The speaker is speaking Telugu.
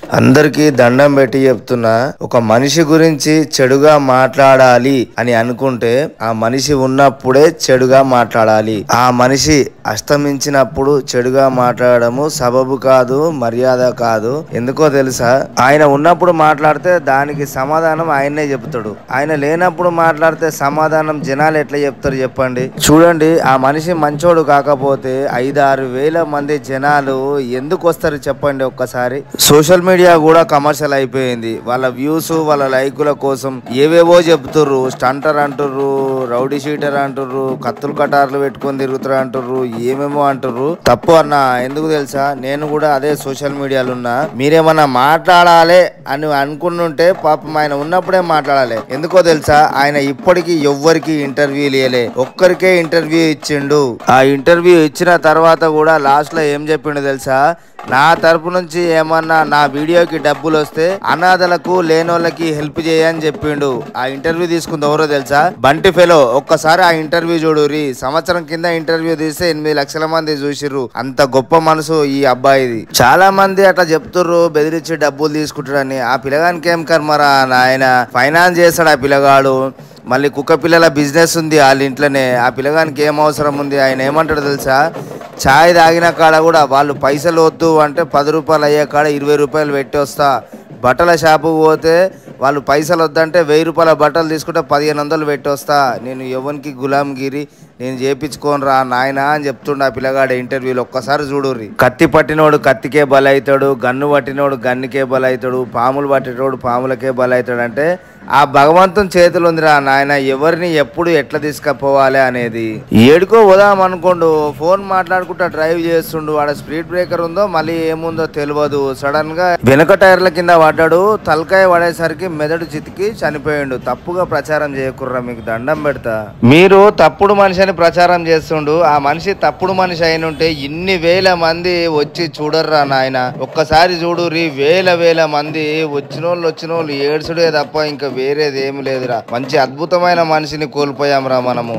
అందరికీ దండం పెట్టి చెప్తున్నా ఒక మనిషి గురించి చెడుగా మాట్లాడాలి అని అనుకుంటే ఆ మనిషి ఉన్నప్పుడే చెడుగా మాట్లాడాలి ఆ మనిషి అస్తమించినప్పుడు చెడుగా మాట్లాడము సబబు కాదు మర్యాద కాదు ఎందుకో తెలుసా ఆయన ఉన్నప్పుడు మాట్లాడితే దానికి సమాధానం ఆయన్నే చెప్తాడు ఆయన లేనప్పుడు మాట్లాడితే సమాధానం జనాలు ఎట్లా చెప్తారు చెప్పండి చూడండి ఆ మనిషి మంచోడు కాకపోతే ఐదారు వేల మంది జనాలు ఎందుకు వస్తారు చెప్పండి ఒక్కసారి సోషల్ మీడియా కూడా కమర్షియల్ అయిపోయింది వాళ్ళ వ్యూస్ వాళ్ళ లైకుల కోసం ఏవేవో చెప్తుర్రు స్టంటర్ అంటుర్రు రౌడీ షీటర్ అంటుర్రు కత్తులు కటార్లు పెట్టుకొని తిరుగుతారు అంటుర్రు ఏమేమో అంటుర్రు తప్పు అన్న ఎందుకు తెలుసా నేను కూడా అదే సోషల్ మీడియాలో ఉన్నా మీరేమన్నా మాట్లాడాలి అని అనుకుంటుంటే పాపం ఆయన ఉన్నప్పుడే మాట్లాడాలి ఎందుకో తెలుసా ఆయన ఇప్పటికీ ఎవ్వరికి ఇంటర్వ్యూ ఇయలే ఒక్కరికే ఇంటర్వ్యూ ఇచ్చిండు ఆ ఇంటర్వ్యూ ఇచ్చిన తర్వాత కూడా లాస్ట్ లో ఏం చెప్పిండు తెలుసా నా తరపు నుంచి ఏమన్నా నా వీడియోకి డబ్బులు వస్తే అనాథలకు లేనోళ్ళకి హెల్ప్ చేయని చెప్పిండు ఆ ఇంటర్వ్యూ తీసుకుంది ఎవరో తెలుసా బంటి ఫెలో ఒక్కసారి ఆ ఇంటర్వ్యూ చూడు సంవత్సరం కింద ఇంటర్వ్యూ తీస్తే ఎనిమిది లక్షల మంది చూసిర్రు అంత గొప్ప మనసు ఈ అబ్బాయిది చాలా మంది అట్లా చెప్తుర్రు బెదిరించి డబ్బులు తీసుకుంటాడని ఆ పిల్లగానికి ఏం కర్మరా నాయన ఫైనాన్స్ చేస్తాడు ఆ పిల్లగాడు మళ్ళీ కుక్క పిల్లల బిజినెస్ ఉంది వాళ్ళ ఇంట్లోనే ఆ పిల్లగానికి ఏం అవసరం ఉంది ఆయన ఏమంటాడు తెలుసా ఛాయ్ తాగిన కాడ కూడా వాళ్ళు పైసలు వద్దు అంటే పది రూపాయలు అయ్యే కాడ ఇరవై రూపాయలు పెట్టి వస్తా బట్టల షాపుకి పోతే వాళ్ళు పైసలు వద్దంటే వెయ్యి రూపాయల బట్టలు తీసుకుంటే పదిహేను వందలు పెట్టి వస్తా నేను ఎవరికి గులాంగిరి నేను చేపించుకోను రా నాయనా అని చెప్తుండ ఆ పిల్లగాడు ఇంటర్వ్యూలో ఒక్కసారి చూడుర్రి కత్తి పట్టినోడు కత్తికే బలవుతాడు గన్ను పట్టినోడు గన్నుకే బలవుతాడు పాములు పట్టినోడు పాములకే బలవుతాడు అంటే ఆ భగవంతుని చేతులు ఉందిరా నాయన ఎవరిని ఎప్పుడు ఎట్లా తీసుకుపోవాలి అనేది ఏడుకో పోదాం అనుకోండు ఫోన్ మాట్లాడుకుంటా డ్రైవ్ చేస్తుండు వాడ స్పీడ్ బ్రేకర్ ఉందో మళ్ళీ ఏముందో తెలియదు సడన్ గా వెనక టైర్ల కింద పడ్డాడు తలకాయ పడేసరికి మెదడు చితికి చనిపోయిండు తప్పుగా ప్రచారం చేయకుర్రా మీకు దండం పెడతా మీరు తప్పుడు మనిషి అని ప్రచారం చేస్తుండు ఆ మనిషి తప్పుడు మనిషి అయినుంటే ఇన్ని వేల మంది వచ్చి చూడర్రా నాయన ఒక్కసారి చూడు రీ వేల వేల మంది వచ్చిన వాళ్ళు వచ్చిన వాళ్ళు ఏడ్చుడే తప్ప ఇంకా వేరేది ఏమి లేదురా మంచి అద్భుతమైన మనిషిని కోల్పోయాంరా మనము